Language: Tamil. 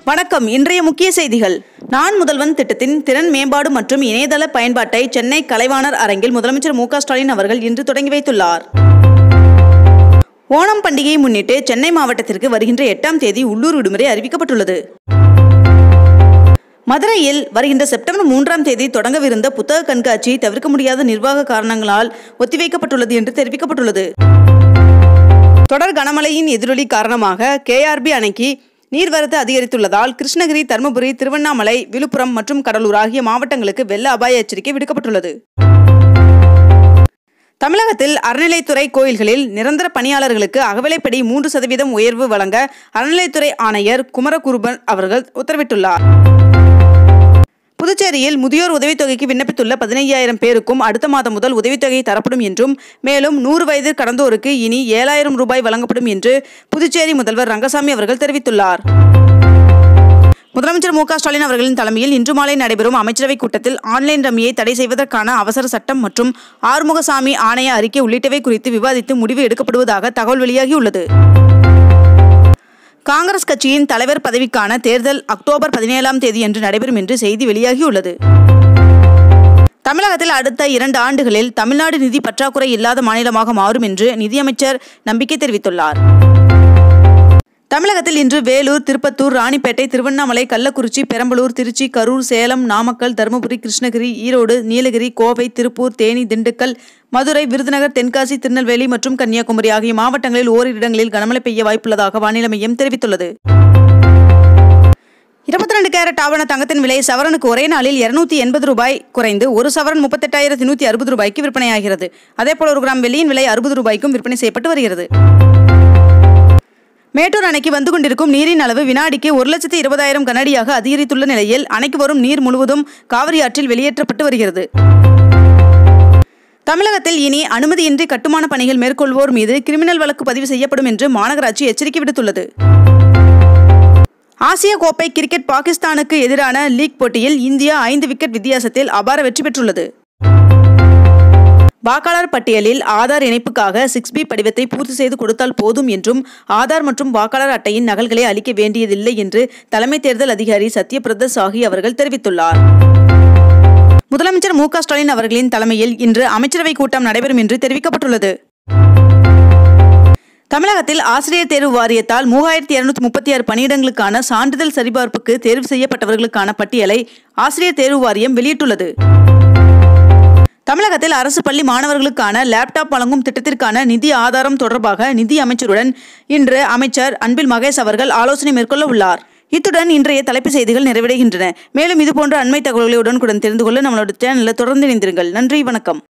வணக்கம் இன்றைய முக்கிய செய்திகள் நான் முதல்வன் திட்டத்தின் திறன் மேம்பாடு மற்றும் இணையதள பயன்பாட்டை சென்னை கலைவாணர் அரங்கில் முதலமைச்சர் மு க ஸ்டாலின் அவர்கள் இன்று தொடங்கி வைத்துள்ளார் ஓணம் பண்டிகையை முன்னிட்டு சென்னை மாவட்டத்திற்கு வருகின்ற எட்டாம் தேதி உள்ளூர் விடுமுறை அறிவிக்கப்பட்டுள்ளது மதுரையில் வருகின்ற செப்டம்பர் மூன்றாம் தேதி தொடங்கவிருந்த புத்தக கண்காட்சி தவிர்க்க முடியாத நிர்வாக காரணங்களால் ஒத்திவைக்கப்பட்டுள்ளது என்று தெரிவிக்கப்பட்டுள்ளது தொடர் கனமழையின் எதிரொலி காரணமாக கேஆர்பி அணைக்கு நீர்வரத்து அதிகரித்துள்ளதால் கிருஷ்ணகிரி தருமபுரி திருவண்ணாமலை விழுப்புரம் மற்றும் கடலூர் ஆகிய மாவட்டங்களுக்கு வெள்ள அபாய எச்சரிக்கை விடுக்கப்பட்டுள்ளது தமிழகத்தில் அறநிலைத்துறை கோயில்களில் நிரந்தர பணியாளர்களுக்கு அகவிலைப்படி மூன்று சதவீதம் உயர்வு வழங்க அறநிலைத்துறை ஆணையர் குமரகுருபன் அவர்கள் உத்தரவிட்டுள்ளார் புதுச்சேரியில் முதியோர் உதவித்தொகைக்கு விண்ணப்பித்துள்ள பதினையாயிரம் பேருக்கும் அடுத்த மாதம் முதல் உதவித்தொகை தரப்படும் என்றும் மேலும் நூறு வயது கடந்தோருக்கு இனி ஏழாயிரம் ரூபாய் வழங்கப்படும் என்று புதுச்சேரி முதல்வர் ரங்கசாமி அவர்கள் தெரிவித்துள்ளார் முதலமைச்சர் மு க ஸ்டாலின் அவர்களின் தலைமையில் இன்று மாலை நடைபெறும் அமைச்சரவைக் கூட்டத்தில் ஆன்லைன் ரம்மியை தடை செய்வதற்கான அவசர சட்டம் மற்றும் ஆறுமுகசாமி ஆணைய அறிக்கை உள்ளிட்டவை குறித்து விவாதித்து முடிவு எடுக்கப்படுவதாக தகவல் வெளியாகியுள்ளது காங்கிரஸ் கட்சியின் தலைவர் பதவிக்கான தேர்தல் அக்டோபர் பதினேழாம் தேதி என்று நடைபெறும் என்று செய்தி வெளியாகியுள்ளது தமிழகத்தில் அடுத்த இரண்டு ஆண்டுகளில் தமிழ்நாடு நிதி பற்றாக்குறை இல்லாத மாநிலமாக மாறும் என்று நிதியமைச்சர் நம்பிக்கை தெரிவித்துள்ளார் தமிழகத்தில் இன்று வேலூர் திருப்பத்தூர் ராணிப்பேட்டை திருவண்ணாமலை கள்ளக்குறிச்சி பெரம்பலூர் திருச்சி கரூர் சேலம் நாமக்கல் தருமபுரி கிருஷ்ணகிரி ஈரோடு நீலகிரி கோவை திருப்பூர் தேனி திண்டுக்கல் மதுரை விருதுநகர் தென்காசி திருநெல்வேலி மற்றும் கன்னியாகுமரி ஆகிய மாவட்டங்களில் ஓரிரு இடங்களில் கனமழை பெய்ய வாய்ப்புள்ளதாக வானிலை மையம் தெரிவித்துள்ளது இருபத்தி ரெண்டு கேரட் ஆவண தங்கத்தின் விலை சவரனுக்கு ஒரே நாளில் இருநூத்தி எண்பது ரூபாய் குறைந்து ஒரு சவரன் முப்பத்தெட்டாயிரத்தி நூற்றி அறுபது ரூபாய்க்கு விற்பனையாகிறது அதேபோல் ஒரு கிராம் வெள்ளியின் விலை அறுபது ரூபாய்க்கும் விற்பனை செய்யப்பட்டு வருகிறது மேட்டூர் அணைக்கு வந்து கொண்டிருக்கும் நீரின் அளவு வினாடிக்கு ஒரு லட்சத்தி இருபதாயிரம் கனஅடியாக அதிகரித்துள்ள நிலையில் அணைக்கு வரும் நீர் முழுவதும் காவிரி ஆற்றில் வெளியேற்றப்பட்டு வருகிறது தமிழகத்தில் இனி அனுமதியின்றி கட்டுமான பணிகள் மேற்கொள்வோர் மீது கிரிமினல் வழக்கு பதிவு செய்யப்படும் என்று மாநகராட்சி எச்சரிக்கை விடுத்துள்ளது ஆசிய கோப்பை கிரிக்கெட் பாகிஸ்தானுக்கு எதிரான லீக் போட்டியில் இந்தியா ஐந்து விக்கெட் வித்தியாசத்தில் அபார வெற்றி பெற்றுள்ளது வாக்காளர் பட்டியலில் ஆதார் இணைப்புக்காக சிக்ஸ் பி படிவத்தை பூர்த்தி செய்து கொடுத்தால் போதும் என்றும் ஆதார் மற்றும் வாக்காளர் அட்டையின் நகல்களை அளிக்க வேண்டியதில்லை என்று தலைமை தேர்தல் அதிகாரி சத்யபிரத சாஹி அவர்கள் தெரிவித்துள்ளார் முதலமைச்சர் மு க ஸ்டாலின் அவர்களின் தலைமையில் இன்று அமைச்சரவை கூட்டம் நடைபெறும் என்று தெரிவிக்கப்பட்டுள்ளது தமிழகத்தில் ஆசிரியர் தேர்வு வாரியத்தால் மூவாயிரத்தி இருநூத்தி முப்பத்தி ஆறு பணியிடங்களுக்கான சான்றிதழ் சரிபார்ப்புக்கு தேர்வு செய்யப்பட்டவர்களுக்கான பட்டியலை ஆசிரியர் தேர்வு வாரியம் வெளியிட்டுள்ளது தமிழகத்தில் அரசு பள்ளி மாணவர்களுக்கான லேப்டாப் வழங்கும் திட்டத்திற்கான நிதி ஆதாரம் தொடர்பாக நிதி அமைச்சருடன் இன்று அமைச்சர் அன்பில் மகேஷ் அவர்கள் ஆலோசனை மேற்கொள்ள உள்ளார் இத்துடன் இன்றைய தலைப்புச் செய்திகள் நிறைவடைகின்றன மேலும் இதுபோன்ற அண்மை தகவல்களை உடனுக்குடன் தெரிந்து கொள்ள நம்மளோட சேனலில் தொடர்ந்து இணைந்திருங்கள் நன்றி வணக்கம்